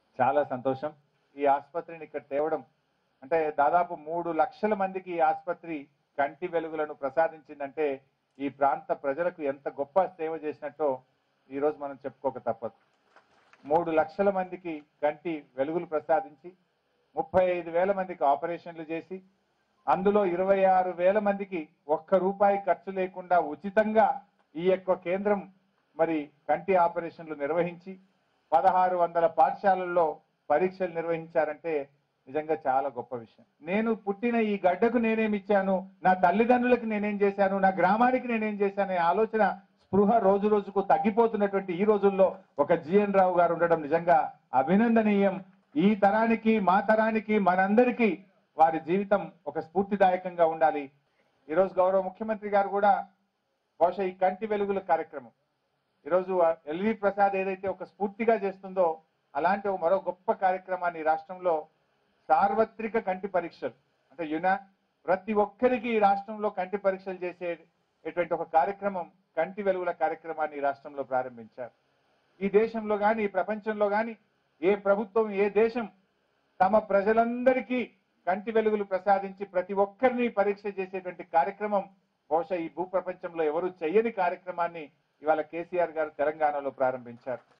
చాలా సంతోషం ఈ ఆసుపత్రిని ఇక్కడ తేవడం అంటే దాదాపు మూడు లక్షల మందికి ఈ ఆసుపత్రి కంటి వెలుగులను ప్రసాదించిందంటే ఈ ప్రాంత ప్రజలకు ఎంత గొప్ప సేవ చేసినట్టో ఈరోజు మనం చెప్పుకోక తప్పదు మూడు లక్షల మందికి కంటి వెలుగులు ప్రసాదించి ముప్పై ఐదు వేల మందికి ఆపరేషన్లు చేసి అందులో ఇరవై ఆరు వేల మందికి ఒక్క రూపాయి ఖర్చు లేకుండా ఉచితంగా ఈ యొక్క కేంద్రం మరి కంటి ఆపరేషన్లు నిర్వహించి పదహారు వందల పాఠశాలల్లో పరీక్షలు నిర్వహించారంటే నిజంగా చాలా గొప్ప విషయం నేను పుట్టిన ఈ గడ్డకు నేనేం ఇచ్చాను నా తల్లిదండ్రులకు నేనేం చేశాను నా గ్రామానికి నేనేం చేశాను అనే ఆలోచన స్పృహ రోజు రోజుకు తగ్గిపోతున్నటువంటి ఈ రోజుల్లో ఒక జిఎన్ రావు గారు ఉండడం నిజంగా అభినందనీయం ఈ తరానికి మా తరానికి మనందరికీ వారి జీవితం ఒక స్ఫూర్తిదాయకంగా ఉండాలి ఈరోజు గౌరవ ముఖ్యమంత్రి గారు కూడా బహుశా ఈ కంటి వెలుగుల కార్యక్రమం ఈరోజు ఎల్వి ప్రసాద్ ఏదైతే ఒక స్ఫూర్తిగా చేస్తుందో అలాంటి ఒక మరో గొప్ప కార్యక్రమాన్ని ఈ రాష్ట్రంలో సార్వత్రిక కంటి పరీక్షలు అంటే యునా ప్రతి ఒక్కరికి ఈ రాష్ట్రంలో కంటి పరీక్షలు చేసేటువంటి ఒక కార్యక్రమం కంటి వెలుగుల కార్యక్రమాన్ని ఈ రాష్ట్రంలో ప్రారంభించారు ఈ దేశంలో కానీ ఈ ప్రపంచంలో కానీ ఏ ప్రభుత్వం ఏ దేశం తమ ప్రజలందరికీ కంటి వెలుగులు ప్రసాదించి ప్రతి ఒక్కరిని పరీక్ష చేసేటువంటి కార్యక్రమం బహుశా ఈ భూ ప్రపంచంలో ఎవరు చేయని కార్యక్రమాన్ని ఇవాళ కేసీఆర్ గారు తెలంగాణలో ప్రారంభించారు